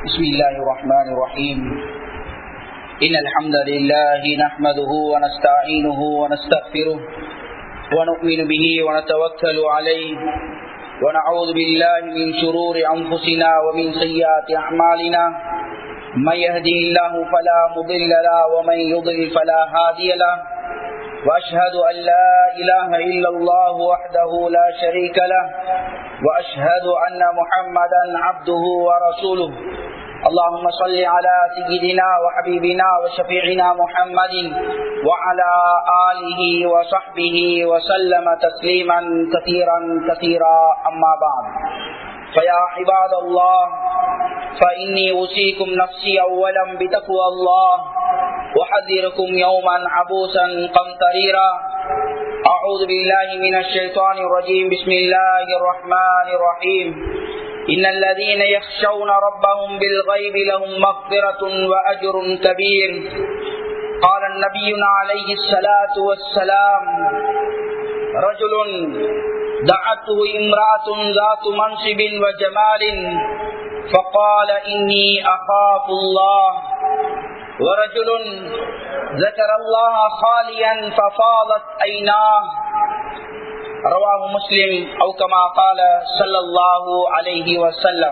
بسم الله الرحمن الرحيم إن الحمد لله نحمده ونستعينه ونستغفره ونؤمن به ونتوكل عليه ونعوذ بالله من شرور أنفسنا ومن سيئات أعمالنا من يهدي الله فلا مضل له ومن يضلل فلا هادي له وأشهد أن لا إله إلا الله وحده لا شريك له وأشهد أن محمدا عبده ورسوله اللهم صل على سيدنا وحبيبنا وشفيعنا محمد وعلى آله وصحبه وسلم تسليما كثيرا كثيرا أما بعد فيا عباد الله فإني أوصيكم نفسي أولا بتقوى الله أحذركم يوما عبوسا قمطريرا أعوذ بالله من الشيطان الرجيم بسم الله الرحمن الرحيم إن الذين يخشون ربهم بالغيب لهم مغفرة وأجر كبير قال النبي عليه الصلاة والسلام رجل دعته امرأة ذات منصب وجمال فقال إني أخاف الله ورجل ذكر الله خاليا ففاضت عيناه رواه مسلم أو كما قال صلى الله عليه وسلم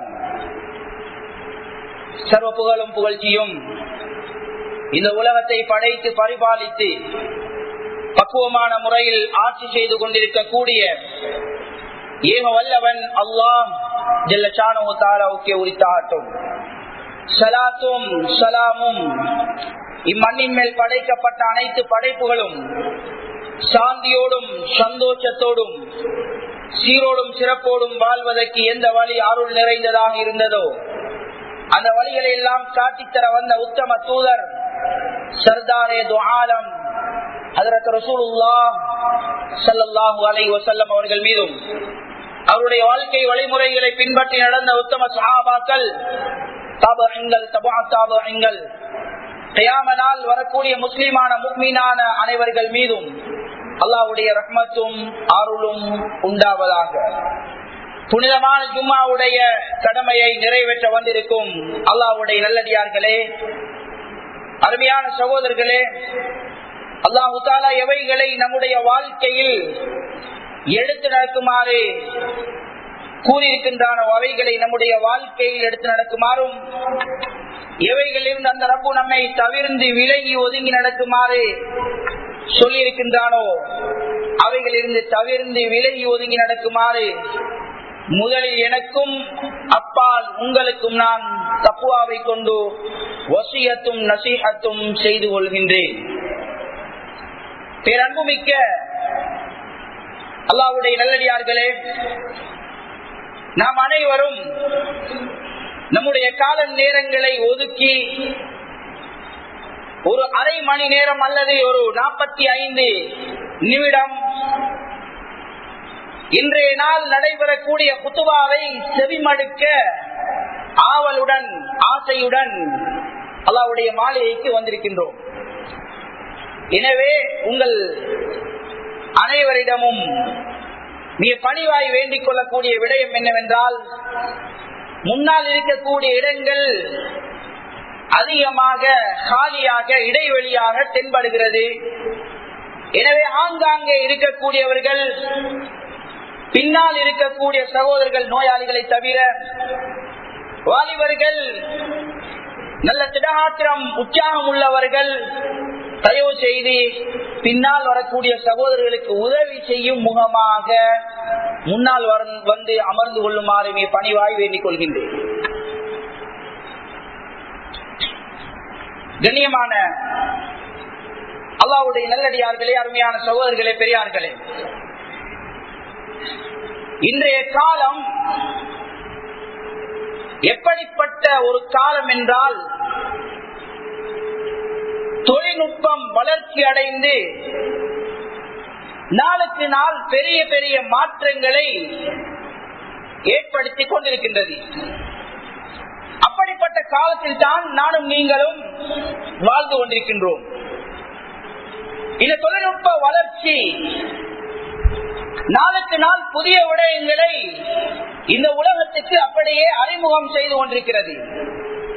சர்வ புகழும் புகழ்ச்சியும் இந்த உலகத்தை படைத்து பரிபாலித்து பக்குவமான முறையில் ஆட்சி செய்து கொண்டிருக்கக்கூடிய ஏக வல்லவன் அல்லாஹ் ஜெல்லச்சானோ தாராவுக்கு உரித்தாகட்டும் சலாத்தும் சலாமும் இம்மண்ணின் மேல் படைக்கப்பட்ட அனைத்து படைப்புகளும் சாந்தியோடும் சந்தோஷத்தோடும் சீரோடும் சிறப்போடும் வாழ்வதற்கு எந்த வழி அருள் நிறைந்ததாக இருந்ததோ அந்த வழிகளை எல்லாம் காட்டித்தர வந்த உத்தம தூதர் சர்தாரே துஆலம் அதற்கு ரசூலுல்லா சல்லல்லாஹு அலைஹி வஸல்லம் அவர்கள் மீதும் அவருடைய வாழ்க்கை வழிமுறைகளை பின்பற்றி நடந்த உத்தம சஹாபாக்கள் தாபங்கள் தபா தாபங்கள் கயாமனால் வரக்கூடிய முஸ்லிமான முக்மீனான அனைவர்கள் மீதும் அல்லாவுடைய ரஹ்மத்தும் அருளும் உண்டாவதாக புனிதமான ஜும்மாவுடைய கடமையை நிறைவேற்ற வந்திருக்கும் அல்லாவுடைய நல்லடியார்களே அருமையான சகோதரர்களே அல்லாஹு தாலா எவைகளை நம்முடைய வாழ்க்கையில் எடுத்து நடக்குமாறு கூறியிருக்கின்றான அவைகளை நம்முடைய வாழ்க்கையில் எடுத்து நடக்குமாறும் எவைகளிலிருந்து அந்த ரப்பு நம்மை தவிர்ந்து விலகி ஒதுங்கி நடக்குமாறு சொல்லியிருக்கின்றானோ அவைகளிலிருந்து தவிர்ந்து விலகி ஒதுங்கி நடக்குமாறு முதலில் எனக்கும் அப்பால் உங்களுக்கும் நான் தப்புவாவை கொண்டு வசியத்தும் நசீகத்தும் செய்து கொள்கின்றேன் பேரன்புமிக்க அல்லாவுடைய நல்லடியார்களே நாம் அனைவரும் நம்முடைய கால நேரங்களை ஒதுக்கி ஒரு அரை மணி நேரம் அல்லது ஒரு நாற்பத்தி ஐந்து நிமிடம் இன்றைய நாள் நடைபெறக்கூடிய குத்துபாவை செவிமடுக்க ஆவலுடன் ஆசையுடன் அல்லாவுடைய மாளிகைக்கு வந்திருக்கின்றோம் எனவே உங்கள் அனைவரிடமும் மிக பணிவாய் வேண்டிக் கொள்ளக்கூடிய விடயம் என்னவென்றால் முன்னால் இருக்கக்கூடிய இடங்கள் அதிகமாக காலியாக இடைவெளியாக தென்படுகிறது எனவே ஆங்காங்கே இருக்கக்கூடியவர்கள் பின்னால் இருக்கக்கூடிய சகோதரர்கள் நோயாளிகளை தவிர வாலிபர்கள் நல்ல திடகாத்திரம் உற்சாகம் உள்ளவர்கள் தயவு செய்து பின்னால் வரக்கூடிய சகோதரர்களுக்கு உதவி செய்யும் முகமாக முன்னால் வந்து அமர்ந்து கொள்ளுமாறு நீ பணிவாய் வேண்டிக் கொள்கின்றேன் கண்ணியமான அல்லாவுடைய நல்லடியார்களே அருமையான சகோதரர்களே பெரியார்களே இன்றைய காலம் எப்படிப்பட்ட ஒரு காலம் என்றால் தொழில்நுட்பம் வளர்ச்சி அடைந்து நாளுக்கு நாள் பெரிய பெரிய மாற்றங்களை ஏற்படுத்திக் கொண்டிருக்கின்றது அப்படிப்பட்ட காலத்தில் தான் நானும் நீங்களும் வாழ்ந்து கொண்டிருக்கின்றோம் இந்த தொழில்நுட்ப வளர்ச்சி நாளுக்கு நாள் புதிய விடயங்களை இந்த உலகத்துக்கு அப்படியே அறிமுகம் செய்து கொண்டிருக்கிறது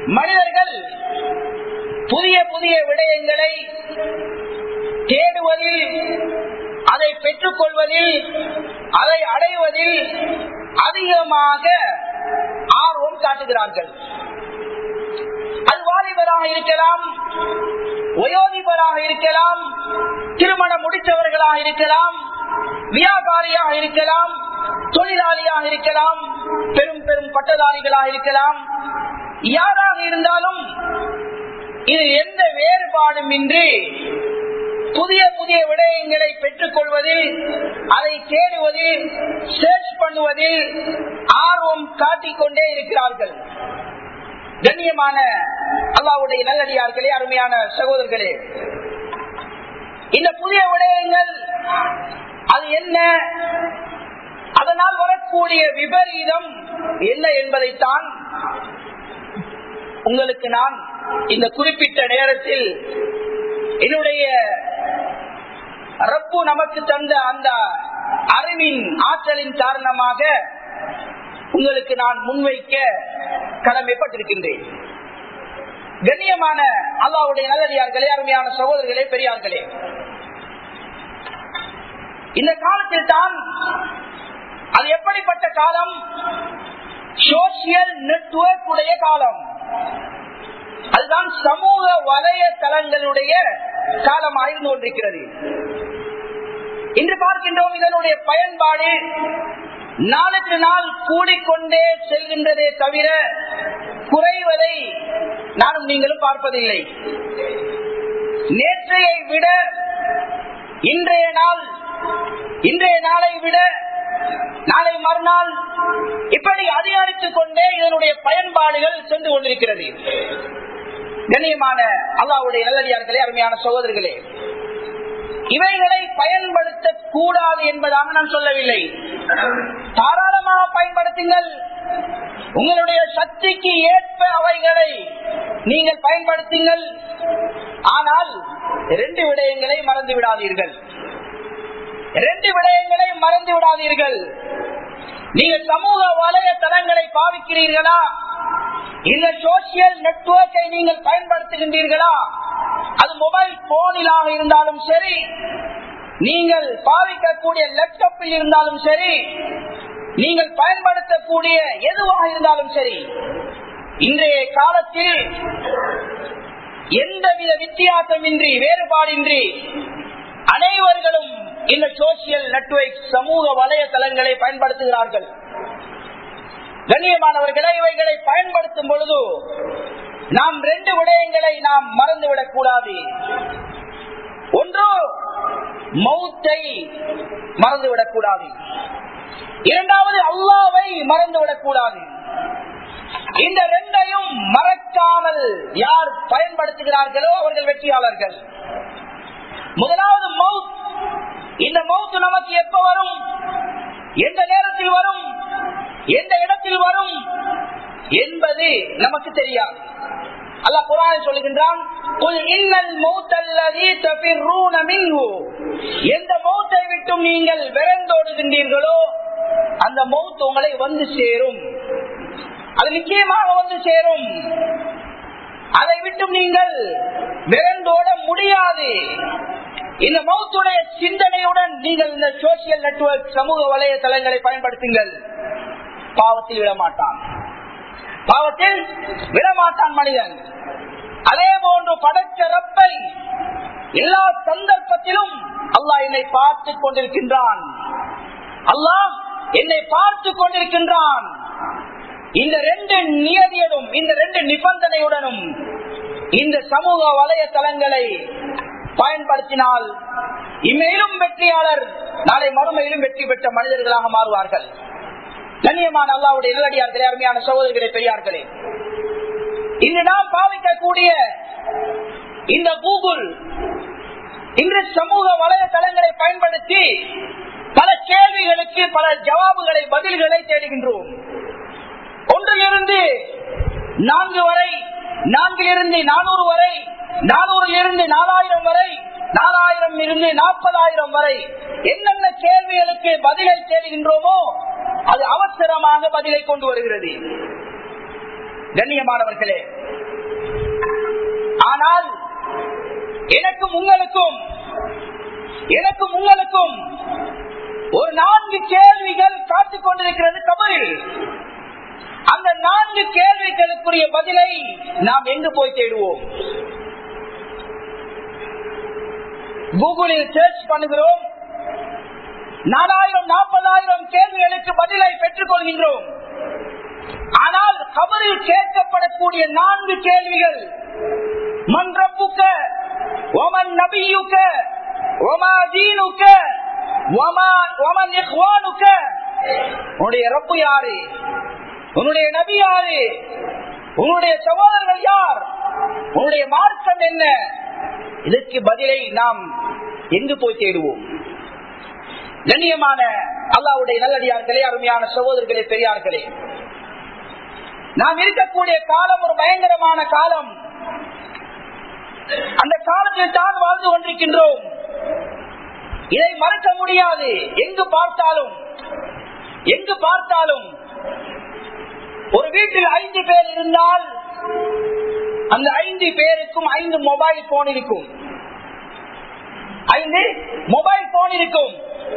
மனிதர்கள் புதிய புதிய விடயங்களை தேடுவதில் அதை பெற்றுக் கொள்வதில் அதை அடைவதில் அதிகமாக ஆர்வம் காட்டுகிறார்கள் அது வாலிபராக இருக்கலாம் வயோதிபராக இருக்கலாம் திருமணம் முடித்தவர்களாக இருக்கலாம் வியாபாரியாக இருக்கலாம் தொழிலாளியாக இருக்கலாம் பெரும் பெரும் பட்டதாரிகளாக இருக்கலாம் யாராக இருந்தாலும் இது எந்த வேறுபாடும் இன்றி புதிய புதிய விடயங்களை பெற்றுக் கொள்வதில் அதை தேடுவதில் சர்ச் பண்ணுவதில் ஆர்வம் காட்டிக்கொண்டே இருக்கிறார்கள் கண்ணியமான அல்லாவுடைய நல்லடியார்களே அருமையான சகோதரர்களே இந்த புதிய விடயங்கள் அது என்ன அதனால் வரக்கூடிய விபரீதம் என்ன என்பதைத்தான் உங்களுக்கு நான் இந்த குறிப்பிட்ட நேரத்தில் என்னுடைய ரப்பு நமக்கு தந்த அந்த அறிவின் ஆற்றலின் காரணமாக உங்களுக்கு நான் முன்வைக்க கடமைப்பட்டிருக்கின்றேன் கண்ணியமான அல்லாவுடைய நல்லடியார்களே அருமையான சகோதரர்களே பெரியார்களே இந்த காலத்தில் தான் அது எப்படிப்பட்ட காலம் சோசியல் நெட்வொர்க் உடைய காலம் அதுதான் சமூக வலையதளங்களுடைய காலமாக இருந்து கொண்டிருக்கிறது இன்று பார்க்கின்றோம் இதனுடைய பயன்பாடு நாளுக்கு நாள் கூடிக்கொண்டே செல்கின்றதே தவிர குறைவதை நானும் நீங்களும் பார்ப்பதில்லை நேற்றையை விட இன்றைய நாள் இன்றைய நாளை விட நாளை மறுநாள் இப்படி அதிகரித்துக் கொண்டே இதனுடைய பயன்பாடுகள் சென்று கொண்டிருக்கிறது கண்ணியமான அல்லாவுடைய நல்லடியார்களே அருமையான சகோதரர்களே இவைகளை பயன்படுத்த கூடாது என்பதாக நான் சொல்லவில்லை தாராளமாக பயன்படுத்துங்கள் உங்களுடைய சக்திக்கு ஏற்ப அவைகளை நீங்கள் பயன்படுத்துங்கள் ஆனால் இரண்டு விடயங்களை மறந்து விடாதீர்கள் இரண்டு விடயங்களை மறந்து விடாதீர்கள் நீங்கள் சமூக வலையதளங்களை பாவிக்கிறீர்களா இந்த சோசியல் நெட்வொர்க்கை நீங்கள் பயன்படுத்துகின்றீர்களா அது மொபைல் போனிலாக இருந்தாலும் சரி நீங்கள் பாவிக்கக்கூடிய லேப்டாப்பில் இருந்தாலும் சரி நீங்கள் பயன்படுத்தக்கூடிய எதுவாக இருந்தாலும் சரி இன்றைய காலத்தில் எந்தவித வித்தியாசமின்றி வேறுபாடின்றி அனைவர்களும் இந்த சோசியல் நெட்வொர்க் சமூக வலையதளங்களை பயன்படுத்துகிறார்கள் கண்ணியமானவர்களை இவைகளை பயன்படுத்தும் பொழுது நாம் ரெண்டு விடயங்களை நாம் மறந்துவிடக் கூடாது ஒன்று மௌத்தை மறந்துவிடக் கூடாது இரண்டாவது அல்லாவை மறந்துவிடக் கூடாது இந்த ரெண்டையும் மறக்காமல் யார் பயன்படுத்துகிறார்களோ அவர்கள் வெற்றியாளர்கள் முதலாவது மவுத் இந்த மவுத் நமக்கு எப்ப வரும் எந்த நேரத்தில் வரும் எந்த இடத்தில் வரும் என்பது நமக்கு தெரியாது அல்ல குரான் சொல்லுகின்றான் எந்த மௌத்தை விட்டும் நீங்கள் விரைந்தோடுகின்றீர்களோ அந்த மௌத் உங்களை வந்து சேரும் அது நிச்சயமாக வந்து சேரும் அதை விட்டும் நீங்கள் விரைந்தோட முடியாது இந்த மௌத்துடைய சிந்தனையுடன் நீங்கள் இந்த சோசியல் நெட்வொர்க் சமூக வலையதளங்களை பயன்படுத்துங்கள் பாவத்தில் விடமாட்டான் பாவத்தில் விடமாட்டான் மனிதன் அதே போன்று படைத்த ரப்பை எல்லா சந்தர்ப்பத்திலும் அல்லாஹ் என்னை பார்த்து கொண்டிருக்கின்றான் அல்லாஹ் என்னை பார்த்து கொண்டிருக்கின்றான் இந்த ரெண்டு நியதியதும் இந்த ரெண்டு நிபந்தனையுடனும் இந்த சமூக வலையதளங்களை பயன்படுத்தினால் இம்மையிலும் வெற்றியாளர் நாளை மறுமையிலும் வெற்றி பெற்ற மனிதர்களாக மாறுவார்கள் கண்ணியமான அல்லாவுடைய நிலடியார்களே அருமையான சகோதரர்களே பெரியார்களே இன்று நாம் பாவிக்கக்கூடிய இந்த கூகுள் இன்று சமூக வலைதளங்களை பயன்படுத்தி பல கேள்விகளுக்கு பல ஜவாபுகளை பதில்களை தேடுகின்றோம் ஒன்றிலிருந்து நான்கு வரை நான்கிலிருந்து நானூறு வரை நானூறில் இருந்து நாலாயிரம் வரை நாலாயிரம் இருந்து நாற்பதாயிரம் வரை என்னென்ன கேள்விகளுக்கு பதிலை தேடுகின்றோமோ அது அவசரமாக பதிலை கொண்டு வருகிறது கண்ணியமானவர்களே ஆனால் எனக்கும் உங்களுக்கும் எனக்கும் உங்களுக்கும் ஒரு நான்கு கேள்விகள் காத்துக் கொண்டிருக்கிறது கபரில் அந்த நான்கு கேள்விகளுக்குரிய பதிலை நாம் எங்கு போய் தேடுவோம் கூகுளில் சர்ச் பண்ணுகிறோம் நாலாயிரம் நாற்பதாயிரம் கேள்விகளுக்கு பதிலை பெற்றுக் கொள்கின்றோம் ஆனால் கபரில் கேட்கப்படக்கூடிய நான்கு கேள்விகள் மன் ரப்புக்க ஒமன் நபியுக்க ஒமா தீனுக்க ஒமா ஒமன் இஹ்வானுக்க உன்னுடைய ரப்பு யாரு உன்னுடைய நபி யாரு உன்னுடைய சகோதரர்கள் யார் உன்னுடைய மார்க்கம் என்ன இதற்கு பதிலை நாம் எங்கு போய் தேடுவோம் கண்ணியமான அல்லாவுடைய நல்லடியார்களே அருமையான சகோதரர்களே பெரியார்களே நாம் இருக்கக்கூடிய காலம் ஒரு பயங்கரமான காலம் அந்த காலத்தில் தான் வாழ்ந்து கொண்டிருக்கின்றோம் இதை மறக்க முடியாது எங்கு பார்த்தாலும் எங்கு பார்த்தாலும் ஒரு வீட்டில் ஐந்து பேர் இருந்தால் அந்த ஐந்து பேருக்கும் ஐந்து மொபைல் போன் இருக்கும் ஐந்து மொபைல் போன் இருக்கும்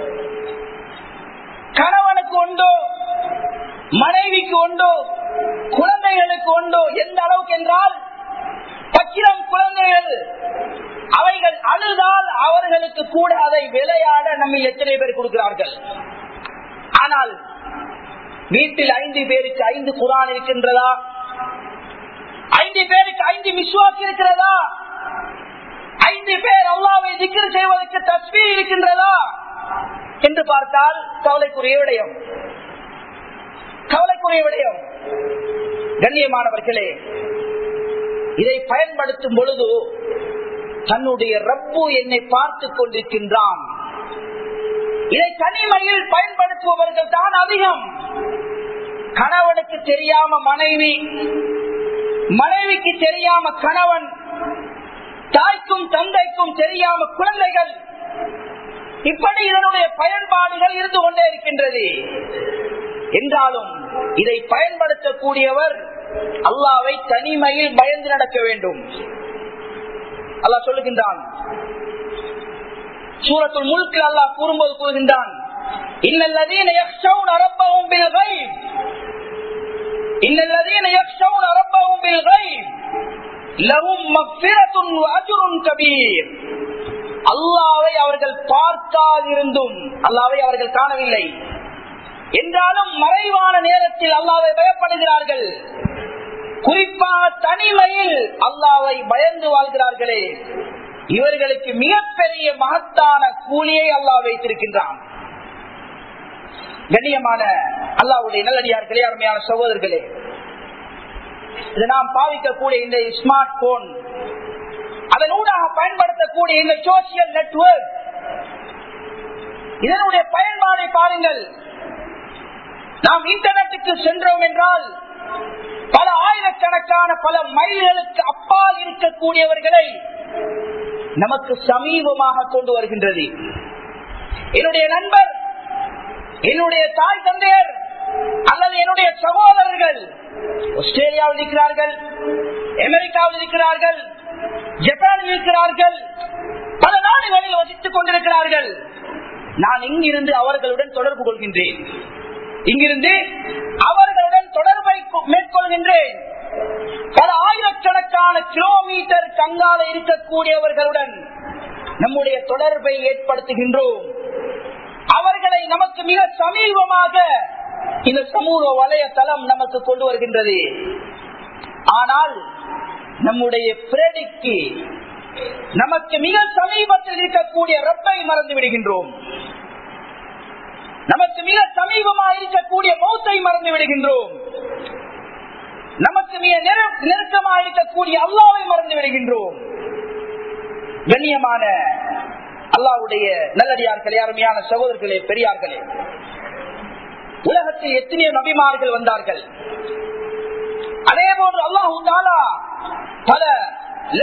கணவனுக்கு உண்டோ மனைவிக்கு உண்டோ குழந்தைகளுக்கு உண்டோ எந்த அளவுக்கு என்றால் பச்சிரம் குழந்தைகள் அவைகள் அழுதால் அவர்களுக்கு கூட அதை விளையாட நம்ம எத்தனை பேர் கொடுக்கிறார்கள் ஆனால் வீட்டில் ஐந்து பேருக்கு ஐந்து குரான் இருக்கின்றதா ஐந்து பேருக்கு ஐந்து விசுவாசி இருக்கிறதா ஐந்து பேர் அல்லாவை திக்கர் செய்வதற்கு தஸ்மீ இருக்கின்றதா என்று பார்த்தால் கவலைக்குரிய விடயம் கவலைக்குரிய விடயம் கண்ணியமானவர்களே இதை பயன்படுத்தும் பொழுது தன்னுடைய ரப்பு என்னை பார்த்துக் கொண்டிருக்கின்றான் இதை தனிமையில் பயன்படுத்துபவர்கள் தான் அதிகம் கணவனுக்கு தெரியாம மனைவி மனைவிக்கு தெரியாம கணவன் தாய்க்கும் தந்தைக்கும் தெரியாம குழந்தைகள் இப்படி இதனுடைய பயன்பாடுகள் இருந்து கொண்டே இருக்கின்றது என்றாலும் இதை பயன்படுத்தக்கூடியவர் அல்லாவை தனிமையில் பயந்து நடக்க வேண்டும் அல்லாஹ் சொல்லுகின்றான் சூரத்துள் முழுக்கில் அல்லாஹ் கூறும்போது கூறுகின்றான் இன்னல்லதீன யக்ஷவுன ரப்பஹும் பில் கைப் இன்னல்லதீன யக்ஷவுன ரப்பஹும் பில் கைப் லஹும் மக்ஃபிரத்துன் வ அஜ்ருன் கபீர் அல்லாவை அவர்கள் பார்க்காதிருந்தும் அல்லாவை அவர்கள் காணவில்லை என்றாலும் மறைவான நேரத்தில் அல்லாவை பயப்படுகிறார்கள் குறிப்பாக தனிமையில் அல்லாவை பயந்து வாழ்கிறார்களே இவர்களுக்கு மிகப்பெரிய மகத்தான கூலியை அல்லாஹ் வைத்திருக்கின்றான் கண்ணியமான அல்லாவுடைய நல்லடியார்களே அருமையான சகோதரர்களே இது நாம் பாவிக்கக்கூடிய இந்த ஸ்மார்ட் போன் அதனூடாக பயன்படுத்தக்கூடிய இந்த சோசியல் நெட்வொர்க் இதனுடைய பயன்பாடை பாருங்கள் நாம் இன்டர்நெட்டுக்கு சென்றோம் என்றால் பல ஆயிரக்கணக்கான பல மைல்களுக்கு அப்பால் இருக்கக்கூடியவர்களை நமக்கு சமீபமாக கொண்டு வருகின்றது என்னுடைய நண்பர் என்னுடைய தாய் தந்தையர் அல்லது என்னுடைய சகோதரர்கள் ஆஸ்திரேலியாவில் இருக்கிறார்கள் அமெரிக்காவில் இருக்கிறார்கள் ஜப்பானில் இருக்கிறார்கள் பல நாடுகளில் வசித்துக் கொண்டிருக்கிறார்கள் நான் இங்கிருந்து அவர்களுடன் தொடர்பு கொள்கின்றேன் இங்கிருந்து அவர்களுடன் தொடர்பை மேற்கொள்கின்றேன் பல ஆயிரக்கணக்கான கிலோமீட்டர் கங்கால இருக்கக்கூடியவர்களுடன் நம்முடைய தொடர்பை ஏற்படுத்துகின்றோம் அவர்களை நமக்கு மிக சமீபமாக இந்த சமூக வலையதளம் நமக்கு கொண்டு வருகின்றது ஆனால் நம்முடைய பிரடிக்கு நமக்கு மிக சமீபத்தில் இருக்கக்கூடிய ரப்பை மறந்து விடுகின்றோம் நமக்கு மிக சமீபமாக இருக்கக்கூடிய மௌத்தை மறந்து விடுகின்றோம் நமக்கு மிக நெருக்கமாக இருக்கக்கூடிய அல்லாவை மறந்து விடுகின்றோம் கண்ணியமான அல்லாவுடைய நல்லடியார்களே அருமையான சகோதரர்களே பெரியார்களே உலகத்தில் எத்தனையோ நபிமார்கள் வந்தார்கள் அதே போன்று அல்லாஹு தாலா பல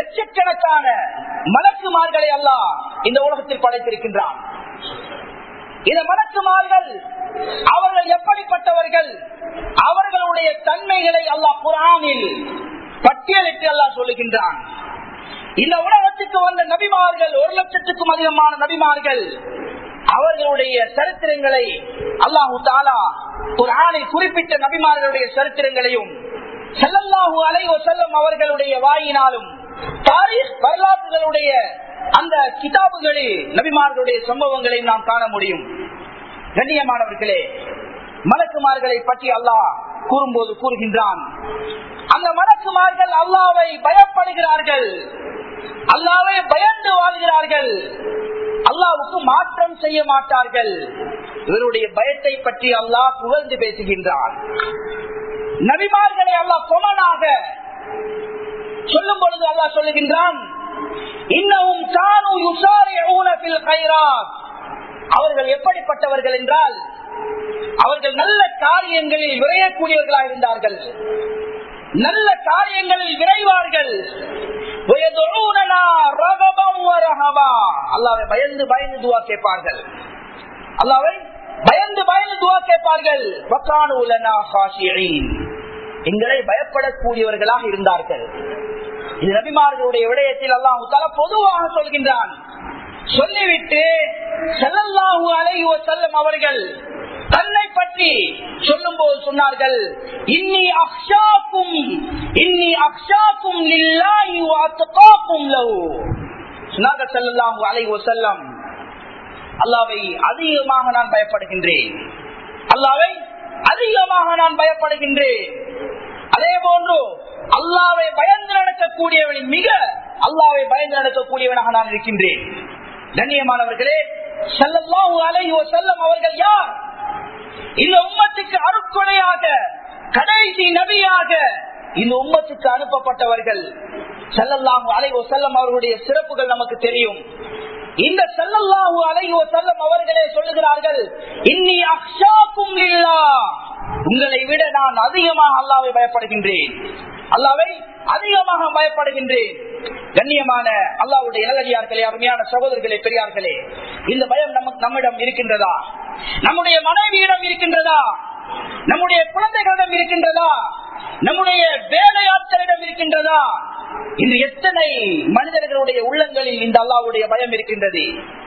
லட்சக்கணக்கான மலக்குமார்களை அல்லாஹ் இந்த உலகத்தில் படைத்திருக்கின்றான் இந்த மலக்குமார்கள் அவர்கள் எப்படிப்பட்டவர்கள் அவர்களுடைய தன்மைகளை அல்லாஹ் குரானில் பட்டியலிட்டு அல்லாஹ் சொல்லுகின்றான் இந்த உலகத்துக்கு வந்த நபிமார்கள் ஒரு லட்சத்துக்கும் அதிகமான நபிமார்கள் அவர்களுடைய சரித்திரங்களை அல்லாஹு தாலா ஒரு ஆணை குறிப்பிட்ட நபிமார்களுடைய சரித்திரங்களையும் செல்லல்லாஹு அலைவ செல்லும் அவர்களுடைய வாயினாலும் தாரீஸ் வரலாற்றுகளுடைய அந்த கிதாபுகளில் நபிமார்களுடைய சம்பவங்களை நாம் காண முடியும் கண்ணியமானவர்களே மலக்குமார்களை பற்றி அல்லாஹ் கூறும்போது கூறுகின்றான் அந்த மலக்குமார்கள் அல்லாவை பயப்படுகிறார்கள் அல்லாவை பயந்து வாழ்கிறார்கள் அல்லாவுக்கு மாற்றம் செய்ய மாட்டார்கள் இவருடைய பயத்தை பற்றி அல்லாஹ் புகழ்ந்து பேசுகின்றான் நபிமார்களை அல்லாஹ் கொமனாக சொல்லும் பொழுது அல்லாஹ் சொல்லுகின்றான் இன்னமும் தானு யுசாரிஊனபில் கைராத் அவர்கள் எப்படிப்பட்டவர்கள் என்றால் அவர்கள் நல்ல காரியங்களில் விரையக்கூடியவர்களாக இருந்தார்கள் நல்ல காரியங்களில் விரைவார்கள் அல்லாவை பயந்து பயந்து துவா கேட்பார்கள் அல்லாவை பயந்து பயந்து துவா கேட்பார்கள் எங்களை பயப்படக்கூடியவர்களாக இருந்தார்கள் இது நபிமார்களுடைய விடயத்தில் அல்லாஹு தலா பொதுவாக சொல்கின்றான் சொல்லிவிட்டு செல்லல்லாஹு அலைஹி செல்லும் அவர்கள் தன்னை பற்றி சொல்லும் போது சொன்னார்கள் இன்னி அக்ஷாக்கும் இன்னி அக்ஷாக்கும் லில்லாஹி வ அத்காக்கும் லஹு சொன்னார்கள் ஸல்லல்லாஹு அலைஹி வஸல்லம் அல்லாஹ்வை அதிகமாக நான் பயப்படுகின்றேன் அல்லாஹ்வை அதிகமாக நான் பயப்படுகின்றேன் அதே போன்று அல்லாவை பயந்து நடக்கக்கூடியவனின் மிக அல்லாவை பயந்து நடக்கக்கூடியவனாக நான் இருக்கின்றேன் கண்ணியமானவர்களே செல்லல்லாஹு அலைஹி வஸல்லம் அவர்கள் யார் இந்த உம்மத்துக்கு அருக்குடையாக கடைசி நபியாக இந்த உம்மத்துக்கு அனுப்பப்பட்டவர்கள் செல்லல்லாஹு அலைஹி செல்லம் அவர்களுடைய சிறப்புகள் நமக்கு தெரியும் இந்த செல்லல்லாஹு அலைஹி செல்லம் அவர்களே சொல்லுகிறார்கள் இன்னி அக்ஷாக்கும் இல்லா உங்களை விட நான் அதிகமாக அல்லாவை பயப்படுகின்றேன் அல்லாவை அதிகமாக பயப்படுகின்றேன் கண்ணியமான அல்லாவுடைய இலகடியார்களே அருமையான சகோதரர்களே பெரியார்களே இந்த பயம் நமக்கு நம்மிடம் இருக்கின்றதா நம்முடைய மனைவியிடம் இருக்கின்றதா நம்முடைய குழந்தைகளிடம் இருக்கின்றதா நம்முடைய வேலையாட்களிடம் இருக்கின்றதா இன்று எத்தனை மனிதர்களுடைய உள்ளங்களில் இந்த அல்லாவுடைய பயம் இருக்கின்றது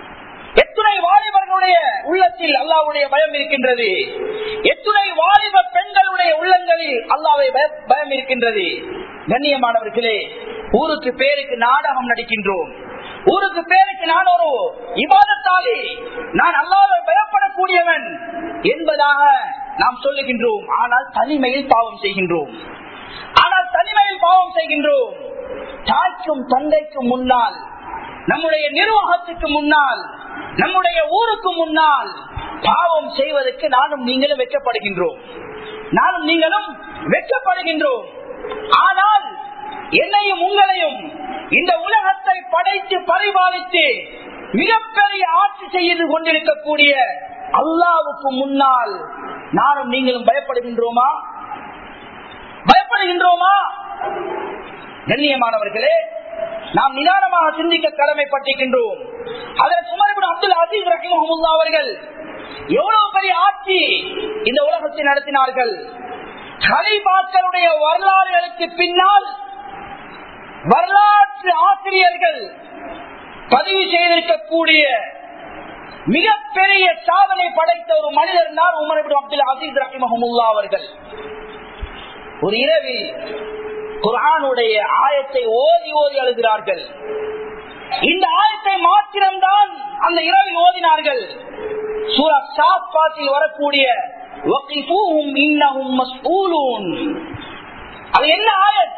எத்துணை வாலிபர்களுடைய உள்ளத்தில் அல்லாவுடைய பயம் இருக்கின்றது எத்துணை வாலிப பெண்களுடைய உள்ளங்களில் அல்லாவை பயம் இருக்கின்றது கண்ணியமானவர்களே ஊருக்கு பேருக்கு நாடகம் நடிக்கின்றோம் ஊருக்கு பேருக்கு நான் ஒரு இவாதத்தாலே நான் அல்லாவை பயப்படக்கூடியவன் என்பதாக நாம் சொல்லுகின்றோம் ஆனால் தனிமையில் பாவம் செய்கின்றோம் ஆனால் தனிமையில் பாவம் செய்கின்றோம் தாய்க்கும் தந்தைக்கும் முன்னால் நம்முடைய நிர்வாகத்துக்கு முன்னால் நம்முடைய ஊருக்கு முன்னால் பாவம் செய்வதற்கு நானும் நீங்களும் வெட்கப்படுகின்றோம் நானும் நீங்களும் வெட்கப்படுகின்றோம் ஆனால் என்னையும் உங்களையும் இந்த உலகத்தை படைத்து பரிபாலித்து மிகப்பெரிய ஆட்சி செய்து கொண்டிருக்கக்கூடிய அல்லாவுக்கு முன்னால் நானும் நீங்களும் பயப்படுகின்றோமா பயப்படுகின்றோமா கண்ணியமானவர்களே நாம் நிதானமாக சிந்திக்க கடமைப்பட்டிருக்கின்றோம் அதற்கு உமர் அப்துல் அசீஸ் ரஹிமஹமுல்லா அவர்கள் எவ்வளவு பெரிய ஆட்சி இந்த உலகத்தை நடத்தினார்கள் ஹரிபாக்களுடைய வரலாறுகளுக்கு பின்னால் வரலாற்று ஆசிரியர்கள் பதிவு செய்திருக்கக்கூடிய மிகப்பெரிய சாதனை படைத்த ஒரு மனிதர் தான் உமர் அப்துல் அசீஸ் ரஹிமஹமுல்லா அவர்கள் ஒரு இரவில் குரானுடைய ஆயத்தை ஓதி ஓதி அழுகிறார்கள் இந்த ஆயத்தை மாத்திரம்தான் அந்த இரவில் ஓதினார்கள் சூரா சாப்பாத்தில் வரக்கூடிய அது என்ன ஆயத்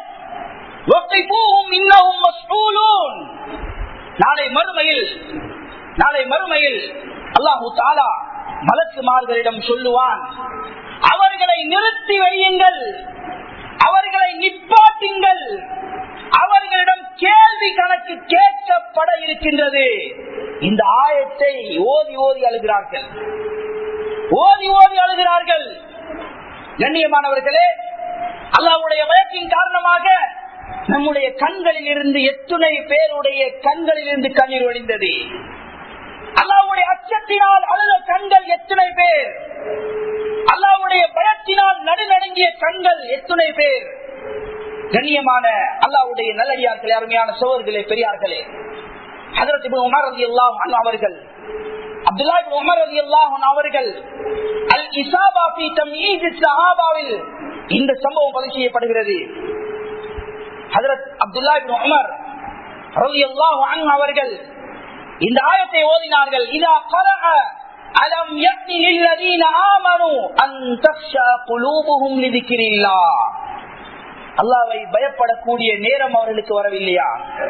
நாளை மறுமையில் நாளை மறுமையில் அல்லாஹு தாலா மலக்குமார்களிடம் சொல்லுவான் அவர்களை நிறுத்தி வையுங்கள் அவர்களை நிப்பாட்டுங்கள் அவர்களிடம் கேள்வி கணக்கு கேட்கப்பட இருக்கின்றது இந்த ஆயத்தை ஓதி ஓதி அழுகிறார்கள் ஓதி ஓதி அழுகிறார்கள் கண்ணியமானவர்களே அல்லாவுடைய வழக்கின் காரணமாக நம்முடைய கண்களில் இருந்து எத்துணை பேருடைய கண்களில் இருந்து கண்ணீர் ஒழிந்தது அல்லாவுடைய அச்சத்தினால் அழுத கண்கள் எத்தனை பேர் அல்லாவுடைய பயத்தினால் நடுநடுங்கிய கண்கள் எத்தனை பேர் கண்ணியமான அல்லாவுடைய நல்லடியார்களே அருமையான சோழர்களே பெரியார்களே ஹதரத் இப்னு உமர் ரலியல்லாஹு அன்ஹு அவர்கள் அப்துல்லா இப்னு உமர் ரலியல்லாஹு அன்ஹு அவர்கள் அல் இசாபா ஃபீ தம்யீஸ் ஸஹாபாவில் இந்த சம்பவம் பதிவு செய்யப்படுகிறது ஹதரத் அப்துல்லா இப்னு உமர் ரலியல்லாஹு அன்ஹு அவர்கள் இந்த ஆயத்தை ஓதினார்கள் இதா கரஅ அலம் யக்னி லில்லதீன ஆமனு அன் தக்ஷா குலூபுஹும் லிதிக்ரில்லாஹ் அல்லாவை பயப்படக்கூடிய நேரம் அவர்களுக்கு வரவில்லையா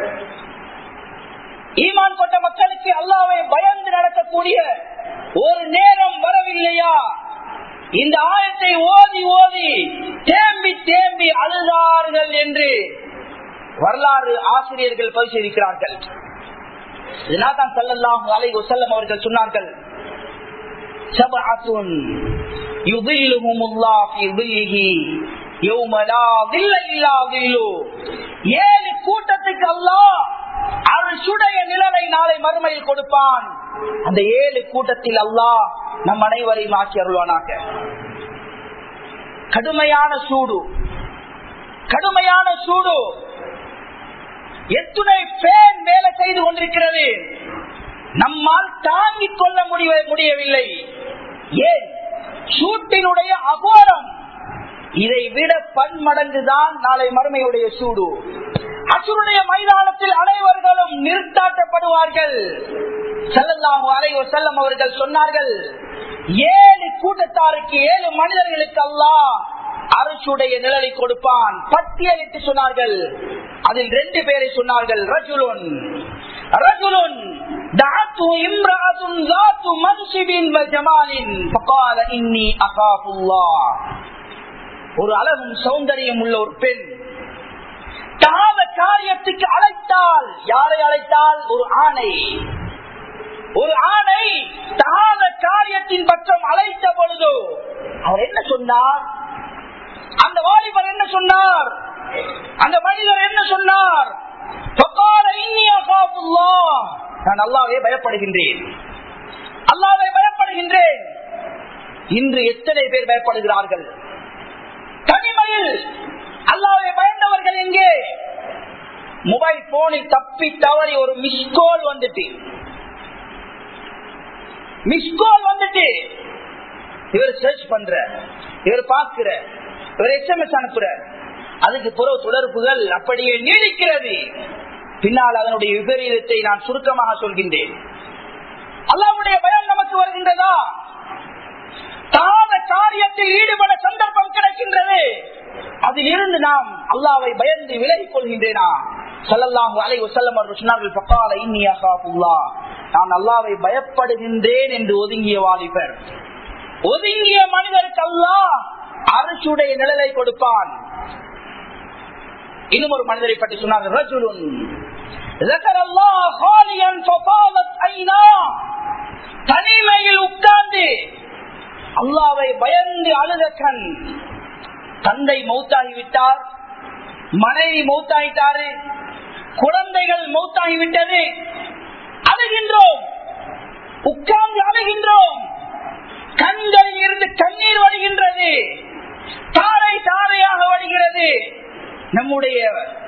ஈமான் கொண்ட மக்களுக்கு அல்லாவை பயந்து நடக்கக்கூடிய ஒரு நேரம் வரவில்லையா இந்த ஆயத்தை ஓதி ஓதி தேம்பி தேம்பி அழுதார்கள் என்று வரலாறு ஆசிரியர்கள் பரிசீலிக்கிறார்கள் இதனால்தான் சல்லல்லாஹு அலைஹி வஸல்லம் அவர்கள் சொன்னார்கள் சபஅத்துன் யுதில்லுஹுமுல்லாஹ் ஃபீ தில்லிஹி யௌம லா தில்ல இல்லா தில்லு ஏழு கூட்டத்துக்கு அல்லாஹ் அருசுடைய நிழலை நாளை மறுமையில் கொடுப்பான் அந்த ஏழு கூட்டத்தில் அல்லாஹ் நம் அனைவரையும் ஆக்கி அருள்வானாக கடுமையான சூடு கடுமையான சூடு எத்துணை பேன் வேலை செய்து கொண்டிருக்கிறது நம்மால் தாங்கிக் கொள்ள முடிய முடியவில்லை ஏன் சூட்டினுடைய அகோரம் இதை விட பன்மடங்குதான் நாளை மறுமையுடைய சூடு அசுருடைய மைதானத்தில் அனைவர்களும் நிறுத்தாட்டப்படுவார்கள் செல்லல்லாமு அலைவ செல்லம் அவர்கள் சொன்னார்கள் ஏழு கூட்டத்தாருக்கு ஏழு மனிதர்களுக்கு அல்லாஹ் அரசுடைய நிழலை கொடுப்பான் பட்டியலிட்டு சொன்னார்கள் அதில் ரெண்டு பேரை சொன்னார்கள் ரஜுலுன் ரஜுலுன் دعته امرأة ذات منصب وجمال فقال إني أخاف الله ஒரு அழகும் சௌந்தரியம் உள்ள ஒரு பெண் தாவ காரியத்துக்கு அழைத்தால் யாரை அழைத்தால் ஒரு ஆணை ஒரு ஆணை தாவ காரியத்தின் பக்கம் அழைத்த பொழுது அவர் என்ன சொன்னார் அந்த வாலிபர் என்ன சொன்னார் அந்த மனிதர் என்ன சொன்னார் நான் அல்லாவே பயப்படுகின்றேன் அல்லாவே பயப்படுகின்றேன் இன்று எத்தனை பேர் பயப்படுகிறார்கள் தனிமையில் அல்லாவை பயந்தவர்கள் எங்கே மொபைல் போனில் தப்பி தவறி ஒரு மிஸ்கோல் வந்துட்டு மிஸ்கோல் வந்துட்டு இவர் சர்ச் பண்ற இவர் பார்க்கிற இவர் எஸ்எம்எஸ் அனுப்புற அதுக்கு புற தொடர்புகள் அப்படியே நீடிக்கிறது பின்னால் அதனுடைய விபரீதத்தை நான் சுருக்கமாக சொல்கின்றேன் அல்லாவுடைய பயம் நமக்கு வருகின்றதா தான காரியத்தில் ஈடுபட சந்தர்ப்பம் கிடைக்கின்றது அதில் இருந்து நாம் அல்லாவை பயந்து விலகிக் கொள்கின்றேனா சொல்லலாம் அலை செல்லம் அவர்கள் சொன்னார்கள் பக்கால இன்னியா நான் அல்லாவை பயப்படுகின்றேன் என்று ஒதுங்கிய வாலிபர் ஒதுங்கிய மனிதருக்கு அல்லாஹ் அரசுடைய நிழலை கொடுப்பான் இன்னும் ஒரு மனிதரை பற்றி சொன்னார்கள் ரஜுலுன் ذكر الله خاليا ففاضت عيناه தனிமையில் உட்கார்ந்து அல்லாவை பயந்து அழுத கண் தந்தை மௌத்தாகிவிட்டார் மனைவி மௌத்தாகிட்டாரு குழந்தைகள் மௌத்தாகிவிட்டது அழுகின்றோம் உட்கார்ந்து அழுகின்றோம் கண்களில் இருந்து கண்ணீர் வடிகின்றது தாரை தாரையாக வடிகிறது நம்முடைய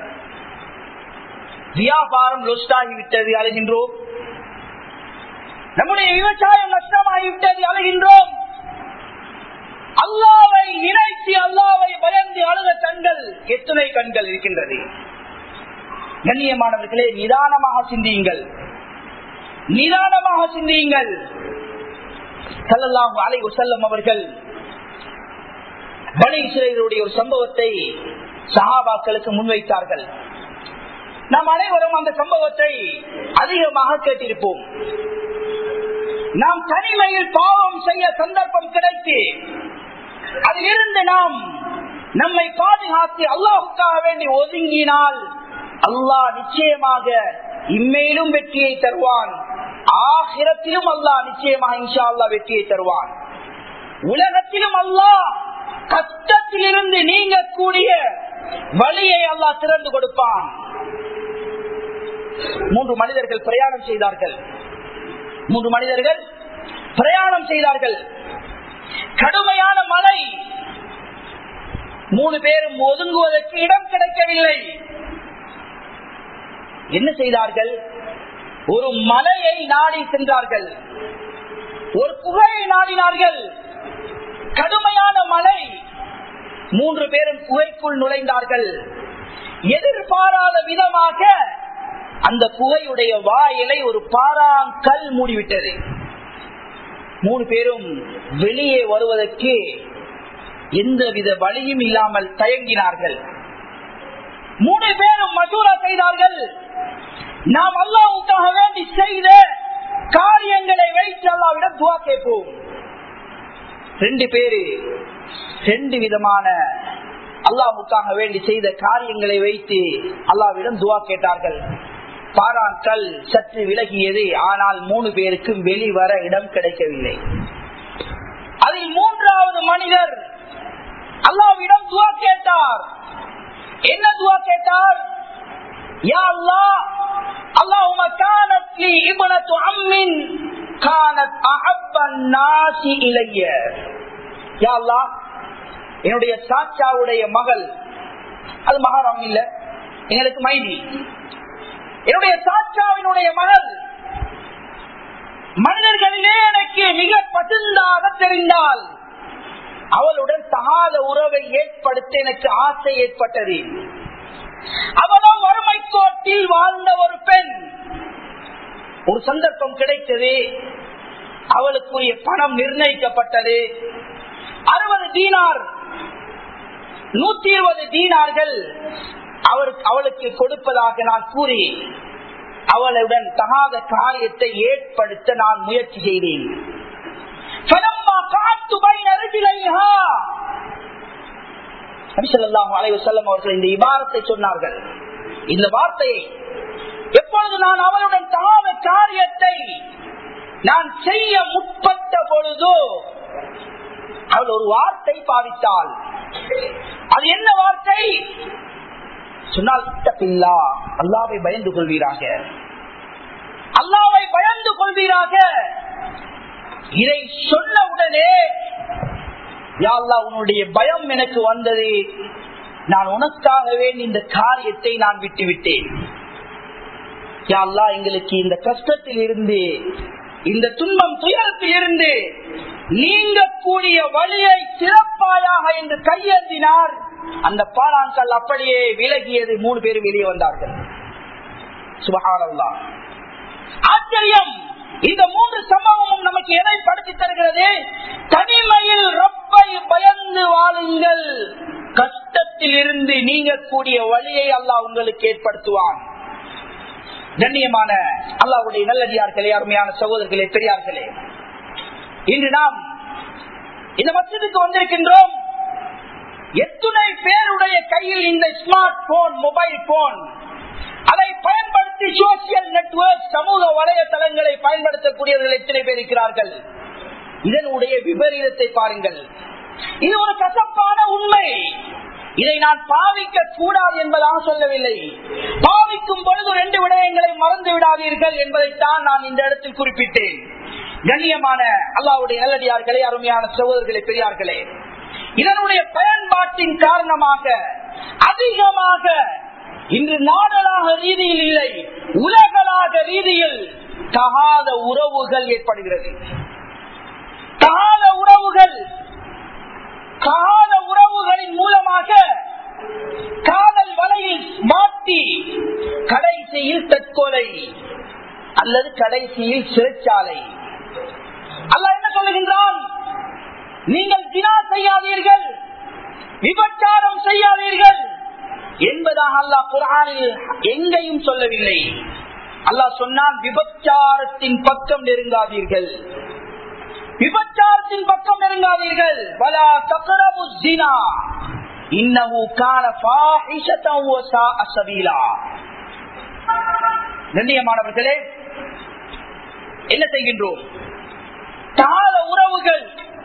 வியாபாரம் லொஸ்டாகிவிட்டது அழுகின்றோம் நம்முடைய விவசாயம் நஷ்டமாகிவிட்டது அழுகின்றோம் அல்லாவை நினைத்து அல்லாவை பயந்து அழுத கண்கள் எத்தனை கண்கள் இருக்கின்றது கண்ணியமானவர்களே நிதானமாக சிந்தியுங்கள் நிதானமாக சிந்தியுங்கள் சல்லல்லாஹு அலைஹி வஸல்லம் அவர்கள் பனி இஸ்ரேலுடைய ஒரு சம்பவத்தை சஹாபாக்களுக்கு முன்வைத்தார்கள் நாம் அனைவரும் அந்த சம்பவத்தை அதிகமாக கேட்டிருப்போம் நாம் தனிமையில் பாவம் செய்ய சந்தர்ப்பம் கிடைத்து அதிலிருந்து நாம் நம்மை பாதுகாத்து அல்லாஹுக்காக வேண்டி ஒதுங்கினால் அல்லாஹ் நிச்சயமாக இம்மேலும் வெற்றியை தருவான் ஆகிரத்திலும் அல்லாஹ் நிச்சயமாக இன்ஷா அல்லா வெற்றியை தருவான் உலகத்திலும் அல்லாஹ் கஷ்டத்திலிருந்து நீங்கக்கூடிய வழியை அல்லாஹ் திறந்து கொடுப்பான் மூன்று மனிதர்கள் பிரயாணம் செய்தார்கள் மூன்று மனிதர்கள் பிரயாணம் செய்தார்கள் கடுமையான மழை மூணு பேரும் ஒதுங்குவதற்கு இடம் கிடைக்கவில்லை என்ன செய்தார்கள் ஒரு மலையை நாடி சென்றார்கள் ஒரு குகையை நாடினார்கள் கடுமையான மழை மூன்று பேரும் குகைக்குள் நுழைந்தார்கள் எதிர்பாராத விதமாக அந்த குகையுடைய வாயிலை ஒரு பாறாங்கல் மூடிவிட்டது மூணு பேரும் வெளியே வருவதற்கு எந்தவித வழியும் இல்லாமல் தயங்கினார்கள் மூணு பேரும் மசூரா செய்தார்கள் நாம் அல்லாவுக்காக வேண்டி செய்த காரியங்களை வைத்து அல்லாவிடம் துவா கேட்போம் ரெண்டு பேரு ரெண்டு விதமான அல்லாவுக்காக வேண்டி செய்த காரியங்களை வைத்து அல்லாவிடம் துவா கேட்டார்கள் பாராக்கள் சற்று விலகியது ஆனால் மூணு பேருக்கும் வெளிவர இடம் கிடைக்கவில்லை அதில் மூன்றாவது மனிதர் அல்லாவிடம் துவா கேட்டார் என்ன துவா கேட்டார் யா அல்லாஹ் اللهم كانت لي ابنة عم كانت أحب الناس إلي يا الله என்னுடைய சாச்சாவுடைய மகள் அது மகாராம் இல்ல எங்களுக்கு மைதி என்னுடைய சாச்சாவினுடைய மகள் மனிதர்களிலே எனக்கு மிக பசுந்தாக தெரிந்தால் அவளுடன் தகாத உறவை ஏற்படுத்த எனக்கு ஆசை ஏற்பட்டது அவளும் வறுமை கோட்டில் வாழ்ந்த ஒரு பெண் ஒரு சந்தர்ப்பம் கிடைத்தது அவளுக்குரிய பணம் நிர்ணயிக்கப்பட்டது அறுபது தீனார் நூத்தி இருபது தீனார்கள் அவருக்கு அவளுக்கு கொடுப்பதாக நான் கூறி அவளுடன் தகாத காரியத்தை ஏற்படுத்த நான் முயற்சி செய்தேன் அவர்கள் இந்த இபாரத்தை சொன்னார்கள் இந்த வார்த்தையை எப்பொழுது நான் அவளுடன் தகாத காரியத்தை நான் செய்ய முற்பட்ட பொழுதோ அவள் ஒரு வார்த்தை பாவித்தாள் அது என்ன வார்த்தை சொன்னால் அல்லாவை பயந்து கொள்வீராக அல்லாவை பயந்து கொள்வீராக இதை சொன்ன உடனே யாழ்லா உன்னுடைய பயம் எனக்கு வந்தது நான் உனக்காகவே இந்த காரியத்தை நான் விட்டுவிட்டேன் யாழ்லா எங்களுக்கு இந்த கஷ்டத்தில் இருந்து இந்த துன்பம் துயரத்தில் இருந்து நீங்கக்கூடிய வழியை சிறப்பாயாக என்று கையேந்தினார் அந்த பாலாங்கல் அப்படியே விலகியது மூணு பேரும் வெளியே வந்தார்கள் சுபகானல்லா ஆச்சரியம் இந்த மூன்று சம்பவமும் நமக்கு எதை படுத்தி தருகிறது தனிமையில் ரப்பை பயந்து வாழுங்கள் கஷ்டத்தில் இருந்து நீங்கக்கூடிய வழியை அல்லாஹ் உங்களுக்கு ஏற்படுத்துவான் கண்ணியமான அல்லாவுடைய நல்லடியார்களே அருமையான சகோதரர்களே பெரியார்களே இன்று நாம் இந்த மசிதுக்கு வந்திருக்கின்றோம் எத்துணை பேருடைய கையில் இந்த ஸ்மார்ட் போன் மொபைல் போன் அதை பயன்படுத்தி சோசியல் நெட்வொர்க் சமூக வலைதளங்களை பயன்படுத்தக்கூடியவர்கள் எத்தனை பேர் இருக்கிறார்கள் இதனுடைய விபரீதத்தை பாருங்கள் இது ஒரு கசப்பான உண்மை இதை நான் பாவிக்க கூடாது என்பதாக சொல்லவில்லை பாவிக்கும் பொழுது ரெண்டு விடயங்களை மறந்து விடாதீர்கள் என்பதைத்தான் நான் இந்த இடத்தில் குறிப்பிட்டேன் கண்ணியமான அல்லாவுடைய நல்லடியார்களே அருமையான சகோதரர்களே பெரியார்களே இதனுடைய பயன்பாட்டின் காரணமாக அதிகமாக இன்று நாடலாக ரீதியில் இல்லை உலகளாக ரீதியில் தகாத உறவுகள் ஏற்படுகிறது தகாத உறவுகள் காத உறவுகளின் மூலமாக காதல் வலையில் மாட்டி கடைசியில் தற்கொலை அல்லது கடைசியில் சிறைச்சாலை அல்ல என்ன சொல்லுகின்றான் நீங்கள் தினா செய்யாதீர்கள் விபச்சாரம் செய்யாதீர்கள் என்பதாக அல்லாஹ் குரானில் எங்கேயும் சொல்லவில்லை அல்லாஹ் சொன்னான் விபச்சாரத்தின் பக்கம் நெருங்காதீர்கள் விபச்சாரத்தின் பக்கம் நெருங்காதீர்கள் வலா தக்கரபு ஜினா இன்னஹு கான ஃபாஹிஷத்தன் வ சாஅ சபீலா கண்ணியமானவர்களே என்ன செய்கின்றோம் தாழ உறவுகள்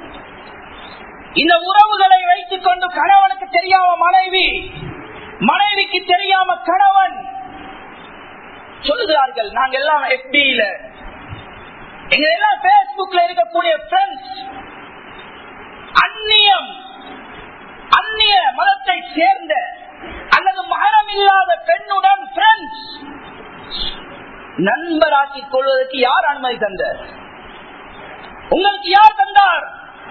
இந்த உறவுகளை வைத்துக் கொண்டு கணவனுக்கு தெரியாம மனைவி மனைவிக்கு தெரியாம கணவன் சொல்லுகிறார்கள் நாங்க எல்லாம் எஃபியில எங்க எல்லாம் பேஸ்புக்ல இருக்கக்கூடிய ஃப்ரெண்ட்ஸ் அந்நியம் அந்நிய மதத்தை சேர்ந்த அல்லது மகரம் இல்லாத பெண்ணுடன் ஃப்ரெண்ட்ஸ் நண்பராக்கிக் கொள்வதற்கு யார் அனுமதி தந்த உங்களுக்கு யார் தந்தார்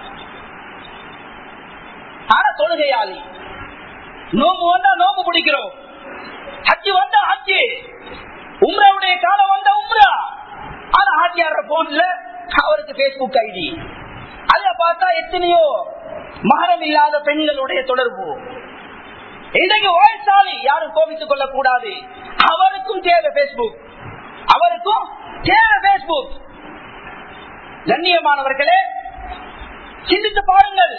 ஆனா தொழுகையாளி நோம்பு வந்தா நோம்பு பிடிக்கிறோம் ஹஜ்ஜி வந்தா ஹஜ்ஜி உம்ராவுடைய காலம் வந்தா உம்ரா ஆனா ஹாஜியார போன்ல அவருக்கு பேஸ்புக் ஐடி அதுல பார்த்தா எத்தனையோ மகரம் இல்லாத பெண்களுடைய தொடர்பு இன்றைக்கு வயசாளி யாரும் கோபித்துக் கொள்ளக் கூடாது அவருக்கும் தேவை பேஸ்புக் அவருக்கும் தேவை பேஸ்புக் கண்ணியமானவர்களே சிந்தித்து பாருங்கள்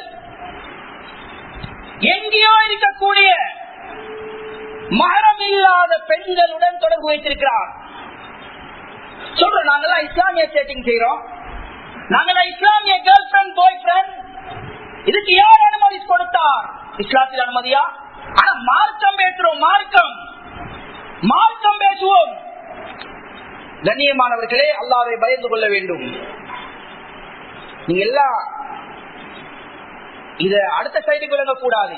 எங்கேயோ இருக்கக்கூடிய மகரம் இல்லாத பெண்களுடன் தொடர்பு வைத்திருக்கிறார் சொல்றோம் நாங்கெல்லாம் இஸ்லாமிய சேட்டிங் செய்யறோம் நாங்கெல்லாம் இஸ்லாமிய கேர்ள் ஃபிரெண்ட் பாய் ஃபிரெண்ட் இதுக்கு யார் அனுமதி கொடுத்தார் இஸ்லாத்தில் அனுமதியா ஆனா மார்க்கம் பேசுறோம் மார்க்கம் மார்க்கம் பேசுவோம் கண்ணியமானவர்களே அல்லாவை பயந்து கொள்ள வேண்டும் நீங்க எல்லாம் இத அடுத்த சைடுக்கு விளங்க கூடாது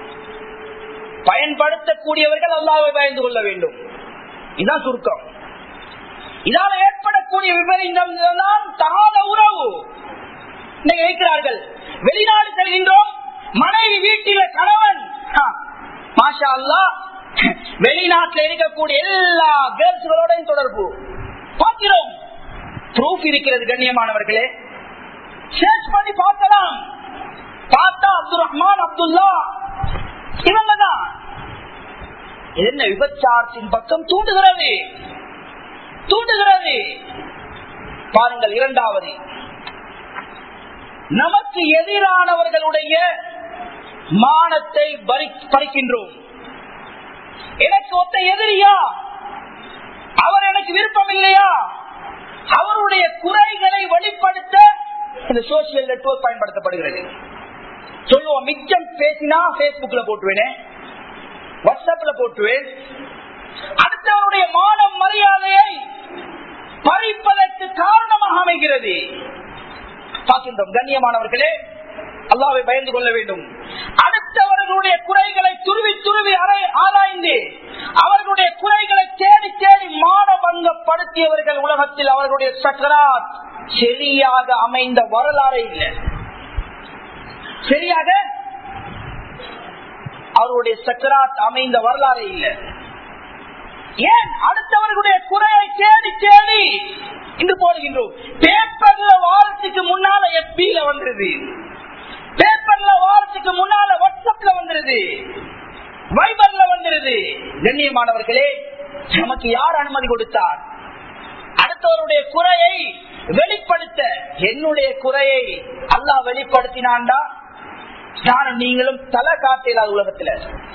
பயன்படுத்தக்கூடியவர்கள் அல்லாவை பயந்து கொள்ள வேண்டும் இதுதான் சுருக்கம் இதால் ஏற்படக்கூடிய விபரீதம் தான் தகாத உறவு இன்னைக்கு வைக்கிறார்கள் வெளிநாடு செல்கின்றோம் மனைவி வீட்டில கணவன் ஆ, மாஷா அல்லா வெளிநாட்டில் இருக்கக்கூடிய எல்லா கேர்ள்ஸ்களோடையும் தொடர்பு பார்க்கிறோம் ப்ரூஃப் இருக்கிறது கண்ணியமானவர்களே சர்ச் பண்ணி பார்க்கலாம் பார்த்தா அப்துல் ரஹ்மான் அப்துல்லா இவங்க தான் என்ன விபச்சாரத்தின் பக்கம் தூண்டுகிறது தூண்டுகிறது பாருங்கள் இரண்டாவது நமக்கு எதிரானவர்களுடைய மானத்தை பறி- பறிக்கின்றோம் எனக்கு ஒத்த எதிரியா அவர் எனக்கு விருப்பம் இல்லையா அவருடைய குறைகளை வெளிப்படுத்த இந்த சோசியல் நெட்வொர்க் பயன்படுத்தப்படுகிறது சொல்லுவோம் மிச்சம் பேசினா பேஸ்புக்ல போட்டுவேனே வாட்ஸ்அப்ல போட்டுவேன் அடுத்தவருடைய மானம் மரியாதையை பறிப்பதற்கு காரணமாக அமைகிறது பார்க்கின்றோம் கண்ணியமானவர்களே அல்லாவை பயந்து கொள்ள வேண்டும் அடுத்தவர்களுடைய குறைகளை துருவி துருவி அறை ஆராய்ந்து அவர்களுடைய குறைகளை தேடி தேடி மானபங்கப்படுத்தியவர்கள் உலகத்தில் அவர்களுடைய சக்கராத் சரியாக அமைந்த வரலாறே இல்லை சரியாக அவருடைய சக்கராத் அமைந்த வரலாறே இல்லை ஏன் அடுத்தவர்களுடைய குறையை தேடி தேடி இன்று போடுகின்றோம் பேப்பர்ல வாரத்துக்கு முன்னால எப்பில வந்துருது பேப்பர்ல வாரத்துக்கு முன்னால வாட்ஸ்அப்ல வந்துருது வைபர்ல வந்துருது கண்ணியமானவர்களே நமக்கு யார் அனுமதி கொடுத்தார் அடுத்தவருடைய குறையை வெளிப்படுத்த என்னுடைய குறையை அல்லாஹ் வெளிப்படுத்தினான்டா நானும் நீங்களும் தலை காட்டிலாத உலகத்துல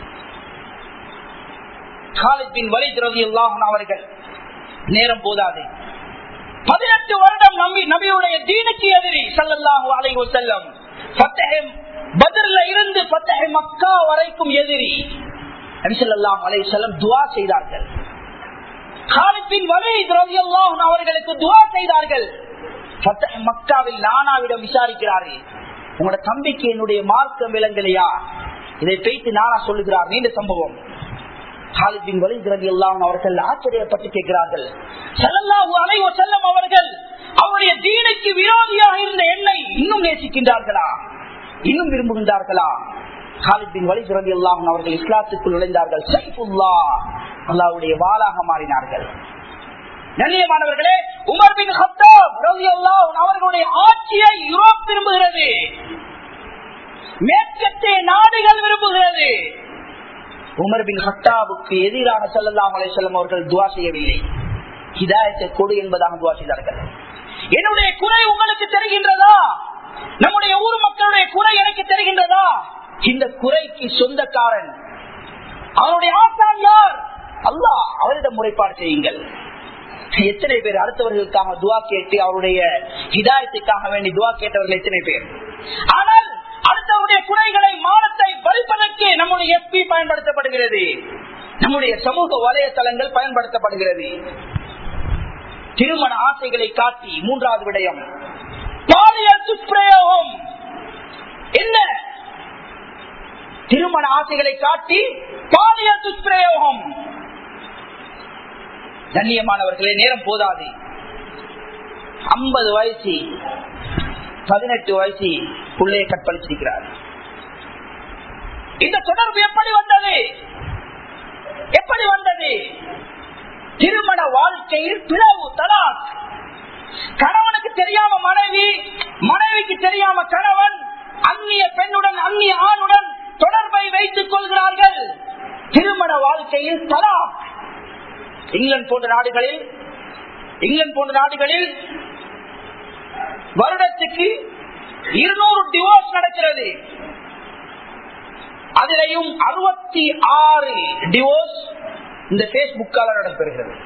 காலத்தின் வழி திரவி அவர்கள் நேரம் போதாது பதினெட்டு வருடம் நம்பி நபியுடைய தீனுக்கு எதிரி சல்லல்லாஹு அலைஹி வஸல்லம் ஃபத்தஹ் பத்ர்ல இருந்து ஃபத்தஹ் மக்கா வரைக்கும் எதிரி நபி ஸல்லல்லாஹு அலைஹி வஸல்லம் துஆ செய்தார்கள் காலிபின் வலீத் ரலியல்லாஹு அன்ஹு அவர்களுக்கு துஆ செய்தார்கள் ஃபத்தஹ் மக்காவில் நானாவிடம் விசாரிக்கிறார்கள் உங்களோட தம்பிக்கு என்னுடைய மார்க்கம் விளங்கலையா இதை பேய்த்து நானா சொல்லுகிறார் நீண்ட சம்பவம் காலிபின் வலீத் ரலியல்லாஹு அன்ஹு அவர்கள் ஆச்சரியப்பட்டு கேட்கிறார்கள் ஸல்லல்லாஹு அலைஹி வஸல்லம் அவர்கள் அவருடைய தீனுக்கு விரோதியாக இருந்த என்னை இன்னும் நேசிக்கின்றார்களா இன்னும் விரும்புகின்றார்களா காலிபின் வலி சுரதி அல்லாஹன் அவர்கள் இஸ்லாத்துக்குள் நுழைந்தார்கள் சைஃபுல்லா அல்லாவுடைய வாளாக மாறினார்கள் கண்ணியமானவர்களே உமர் பின் ஹத்தாப் ரலியல்லாஹு அன்ஹு அவர்களுடைய ஆட்சியை யூரோப் விரும்புகிறது மேற்கத்திய நாடுகள் விரும்புகிறது உமர் பின் ஹத்தாவுக்கு எதிராக ஸல்லல்லாஹு அலைஹி வஸல்லம் அவர்கள் துஆ செய்யவில்லை ஹிதாயத்தை கொடு என்பதாக துஆ செய்தார்கள் என்னுடைய குறை உங்களுக்கு தெரிகின்றதா நம்முடைய ஊர் மக்களுடைய குறை எனக்கு தெரிகின்றதா இந்த குறைக்கு சொந்தக்காரன் அவனுடைய ஆசான் யார் அல்லாஹ் அவரிடம் முறைப்பாடு செய்யுங்கள் எத்தனை பேர் அடுத்தவர்களுக்காக துவா கேட்டு அவருடைய ஹிதாயத்துக்காக வேண்டி துவா கேட்டவர்கள் எத்தனை பேர் ஆனால் அடுத்தவருடைய குறைகளை மானத்தை பறிப்பதற்கு நம்முடைய எஸ்பி பயன்படுத்தப்படுகிறது நம்முடைய சமூக வலையதளங்கள் பயன்படுத்தப்படுகிறது திருமண ஆசைகளை காட்டி மூன்றாவது விடயம் பாலியல் துஷ்பிரயோகம் என்ன திருமண ஆசைகளை காட்டி பாலியல் துஷ்பிரயோகம் கண்ணியமானவர்களே நேரம் போதாது ஐம்பது வயசு பதினெட்டு வயசு பிள்ளையை கற்பழிச்சிருக்கிறார் இந்த தொடர்பு எப்படி வந்தது எப்படி வந்தது திருமண வாழ்க்கையில் பிளவு தலாக் கணவனுக்கு தெரியாம மனைவி மனைவிக்கு தெரியாம கணவன் அந்நிய பெண்ணுடன் அந்நிய ஆணுடன் தொடர்பை வைத்துக் கொள்கிறார்கள் திருமண வாழ்க்கையில் தலாக் இங்கிலாந்து போன்ற நாடுகளில் இங்கிலாந்து போன்ற நாடுகளில் வருடத்துக்கு இருநூறு டிவோர்ஸ் நடக்கிறது அதிலையும் அறுபத்தி ஆறு டிவோர்ஸ் இந்த பேஸ்புக்கால நடைபெறுகிறது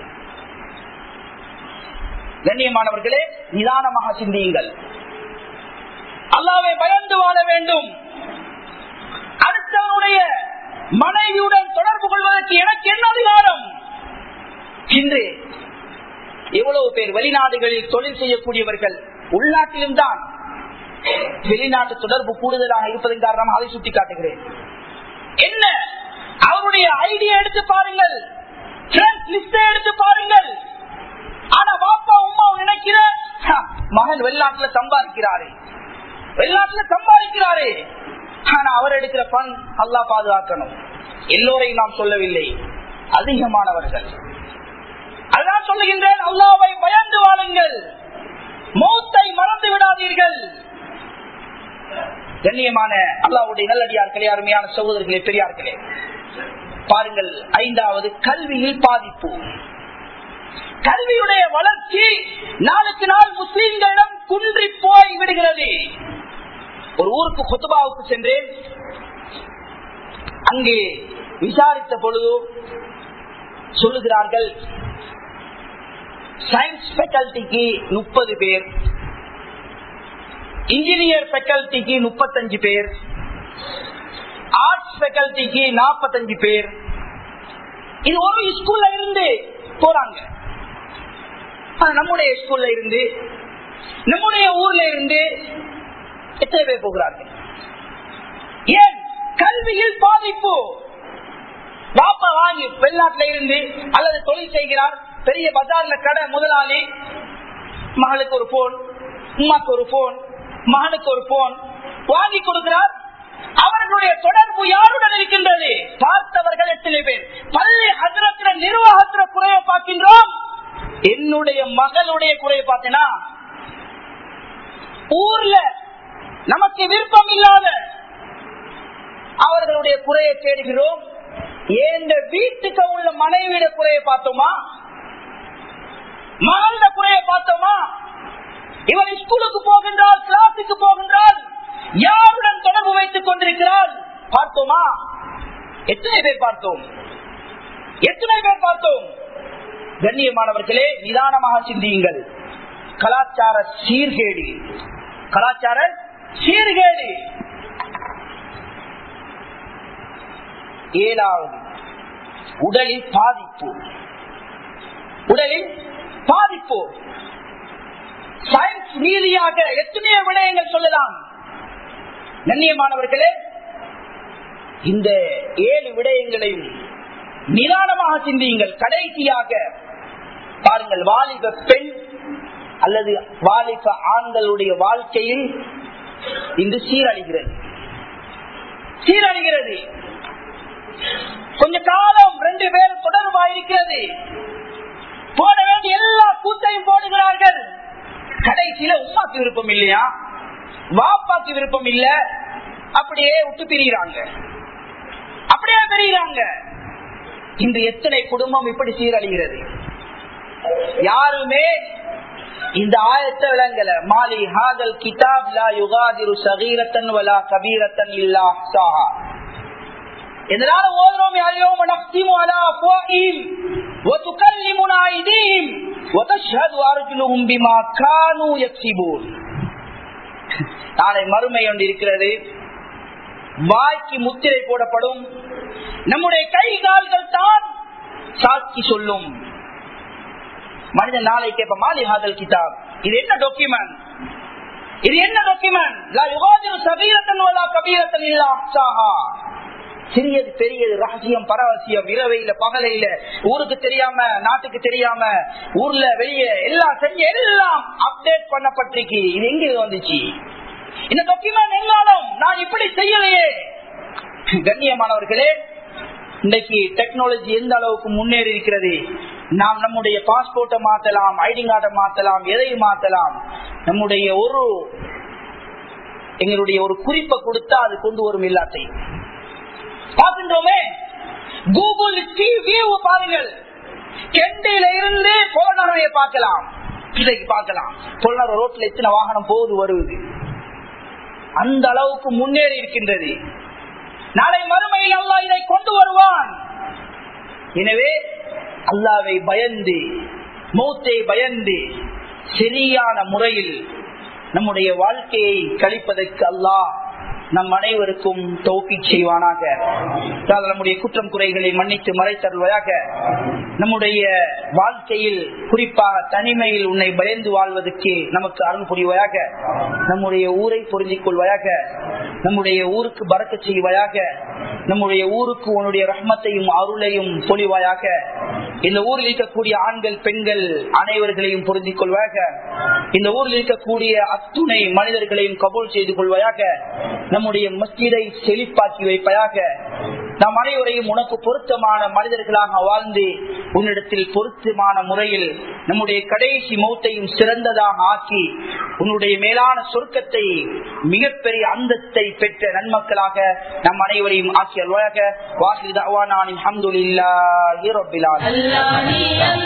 கண்ணியமானவர்களே நிதானமாக சிந்தியுங்கள் அல்லாவை பயந்து வாழ வேண்டும் அடுத்தவனுடைய மனைவியுடன் தொடர்பு கொள்வதற்கு எனக்கு என்ன அதிகாரம் இன்று எவ்வளவு பேர் வெளிநாடுகளில் தொழில் செய்யக்கூடியவர்கள் உள்நாட்டிலும் தான் வெளிநாட்டு தொடர்பு கூடுதலாக இருப்பதன் காரணமாக அதை சுட்டிக்காட்டுகிறேன் என்ன அவருடைய ஐடியா எடுத்து பாருங்கள் எடுத்து பாருங்கள் ஆனா பாப்பா உமா நினைக்கிற மகன் வெளிநாட்டுல சம்பாதிக்கிறாரு வெளிநாட்டுல சம்பாதிக்கிறாரு ஆனா அவர் எடுக்கிற பண் அல்லா பாதுகாக்கணும் எல்லோரையும் நாம் சொல்லவில்லை அதிகமானவர்கள் அதான் சொல்லுகின்றேன் அல்லாவை பயந்து வாழுங்கள் மௌத்தை மறந்து விடாதீர்கள் கண்ணியமான அல்லாவுடைய நல்லடியார்களே அருமையான சகோதரர்களே பெரியார்களே பாருங்கள் ஐந்தாவது கல்வியில் பாதிப்பு கல்வியுடைய வளர்ச்சி நாளுக்கு நாள் முஸ்லீம்களிடம் குன்றி போய் விடுகிறது ஒரு ஊருக்கு கொத்துபாவுக்கு சென்றேன் அங்கே விசாரித்த பொழுது சொல்லுகிறார்கள் சயின்ஸ் ஃபேக்கல்டிக்கு முப்பது பேர் இன்ஜினியர் ஃபேக்கல்டிக்கு முப்பத்தஞ்சு பேர் ஆர்ட்ஸ் ஃபேக்கல்டிக்கு நாற்பத்தஞ்சு பேர் இது ஒரு ஸ்கூல்ல இருந்து போறாங்க நம்முடைய ஸ்கூல்ல இருந்து நம்முடைய ஊர்ல இருந்து எத்தனை பேர் போகிறார்கள் ஏன் கல்வியில் பாதிப்பு பாப்பா வாங்கி வெளிநாட்டுல இருந்து அல்லது தொழில் செய்கிறார் பெரிய பஜார்ல கடை முதலாளி மகளுக்கு ஒரு போன் உமாக்கு ஒரு போன் மகனுக்கு ஒரு போன் வாங்கி கொடுக்கிறார் அவர்களுடைய தொடர்பு யாருடன் இருக்கின்றது பார்த்தவர்கள் எத்தனை பேர் பள்ளி அதிரத்தின நிர்வாகத்தின குறைய பார்க்கின்றோம் என்னுடைய மகளுடைய குறைய பார்த்தேனா ஊர்ல நமக்கு விருப்பம் இல்லாத அவர்களுடைய குறையை தேடுகிறோம் ஏந்த வீட்டுக்கு உள்ள மனைவியிட குறையை பார்த்தோமா மகள குறையை பார்த்தோமா இவன் ஸ்கூலுக்கு போகின்றால் கிளாஸுக்கு போகின்றால் யாருடன் தொடர்பு வைத்துக் கொண்டிருக்கிறார் பார்த்தோமா எத்தனை பேர் பார்த்தோம் எத்தனை பேர் பார்த்தோம் கண்ணியமானவர்களே நிதானமாக சிந்தியுங்கள் கலாச்சார சீர்கேடு கலாச்சார சீர்கேடு ஏழாவது உடலில் பாதிப்பு உடலில் பாதிப்பு சயின்ஸ் ரீதியாக எத்தனையோ விடயங்கள் சொல்லலாம் கண்ணியமானவர்களே இந்த ஏழு விடயங்களையும் நிதானமாக சிந்தியுங்கள் கடைசியாக பாருங்கள் வாலிப பெண் அல்லது வாலிப ஆண்களுடைய வாழ்க்கையில் இன்று சீரழிகிறது சீரழிகிறது கொஞ்ச காலம் ரெண்டு பேரும் தொடர்பாயிருக்கிறது போட வேண்டிய எல்லா கூத்தையும் போடுகிறார்கள் கடைசியில உமாக்கு விருப்பம் இல்லையா வாப்பாக்கு விருப்பம் இல்ல அப்படியே விட்டு பிரிகிறாங்க அப்படியே பிரிகிறாங்க இன்று எத்தனை குடும்பம் இப்படி சீரழிகிறது யாருமே இந்த ஆயத்தை விளங்கல மாலி ஹாதல் கிதாப் லா யுகாதிரு சகீரத்தன் வலா கபீரத்தன் இல்லா சாஹா இதனால ஓதுறோம் யாரையும் நக்திமு அலா அஃப்வாஹிம் وتكلمنا ايديهم وتشهد ارجلهم بما كانوا يكسبون நாளை மறுமை ஒன்று இருக்கிறது வாய்க்கு முத்திரை போடப்படும் நம்முடைய கை கால்கள் தான் சாட்சி சொல்லும் மனிதன் நாளை கேட்ப மாலி ஹாதல் கிதாப் இது என்ன டாக்குமெண்ட் இது என்ன டாக்குமெண்ட் லா யுகாதிரு சபீரத்தன் வலா கபீரத்தன் இல்லா அஹ்சாஹா சிறியது பெரியது ரகசியம் பரவசியம் இரவையில பகலையில ஊருக்கு தெரியாம நாட்டுக்கு தெரியாம ஊர்ல வெளியே எல்லாம் செஞ்சு எல்லாம் அப்டேட் பண்ணப்பட்டிருக்கு இது எங்க வந்துச்சு இந்த டாக்குமெண்ட் எங்காலும் நான் இப்படி செய்யலையே கண்ணியமானவர்களே இன்றைக்கு டெக்னாலஜி எந்த அளவுக்கு முன்னேறி இருக்கிறது நாம் நம்முடைய பாஸ்போர்ட்டை மாத்தலாம் ஐடி கார்டை மாத்தலாம் எதை மாத்தலாம் நம்முடைய ஒரு எங்களுடைய ஒரு குறிப்பை கொடுத்தா அது கொண்டு வரும் எல்லாத்தையும் பார்க்கின்றோமே கூகுள் டிவியூ பாருங்கள் கெண்டியில இருந்து புலனரையை பார்க்கலாம் இதைக்கு பார்க்கலாம் புலனர் ரோட்ல எத்தனை வாகனம் போகுது வருவது அந்த அளவுக்கு முன்னேறி இருக்கின்றது நாளை மறுமையில் அல்லாஹ் இதை கொண்டு வருவான் எனவே அல்லாவை பயந்து மௌத்தை பயந்து சரியான முறையில் நம்முடைய வாழ்க்கையை கழிப்பதற்கு அல்லாஹ் நம் அனைவருக்கும் தோப்பி செய்வானாக நம்முடைய குற்றம் குறைகளை மன்னித்து மறைத்தருள்வதாக நம்முடைய வாழ்க்கையில் குறிப்பாக தனிமையில் உன்னை பயந்து வாழ்வதற்கு நமக்கு அருள் புரிவாயாக நம்முடைய ஊரை புரிஞ்சிக் கொள்வாயாக நம்முடைய ஊருக்கு பறக்க செய்வாயாக நம்முடைய ஊருக்கு உன்னுடைய ரஹ்மத்தையும் அருளையும் பொழிவாயாக இந்த ஊரில் இருக்கக்கூடிய ஆண்கள் பெண்கள் அனைவர்களையும் புரிஞ்சிக் கொள்வாயாக இந்த ஊரில் இருக்கக்கூடிய அத்துணை மனிதர்களையும் கபூல் செய்து கொள்வாயாக நம்முடைய மஸ்ஜிதை செழிப்பாக்கி வைப்பதாக நாம் அனைவரையும் உனக்கு பொருத்தமான மனிதர்களாக வாழ்ந்து உன்னிடத்தில் பொருத்தமான முறையில் நம்முடைய கடைசி மௌத்தையும் சிறந்ததாக ஆக்கி உன்னுடைய மேலான சொர்க்கத்தை மிகப்பெரிய அந்தத்தை பெற்ற நன்மக்களாக நம் அனைவரையும் ஆக்கி அல்வாயாக வாசி தவானான் அஹமதுல்லாஹி ரப்பில் ஆலமீன்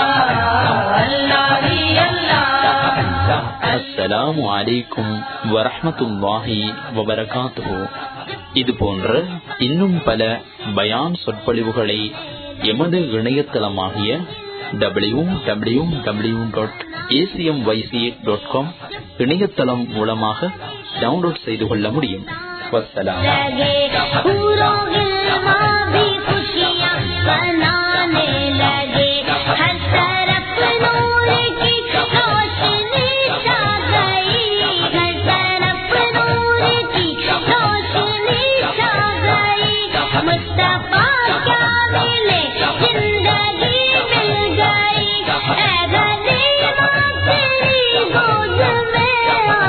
அஸ்ஸலாமு அலைக்கும் வரஹ்மத்துல்லாஹி வபரகாத்துஹு இது போன்ற இன்னும் பல பயான் சொற்பொழிவுகளை எமது இணையதளமாகிய W W W dot ACM YC dot com இணையதளம் மூலமாக டவுன்லோட் செய்து கொள்ள முடியும் வசலாம் लगे पूरों गिलमा भी खुशियाँ मनाने लगे हर तरफ नूर की रोशनी छा गई हर तरफ नूर की रोशनी छा गई मुस्तफा क्या मिले जिंदगी मिल गई ऐ गनीमा तेरी गोद में आ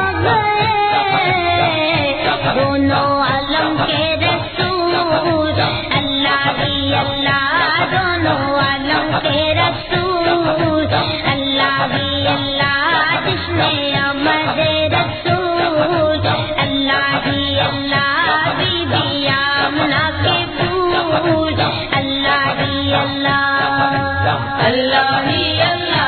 गए दोनों आलम के रसूल अल्लाह ही अल्लाह दोनों आलम के रसूल अल्लाह ही अल्लाह जिसने अमद रसूल अल्लाह ही अल्लाह बीबी आमना के फूल अल्लाह ही अल्लाह अल्लाह ही अल्लाह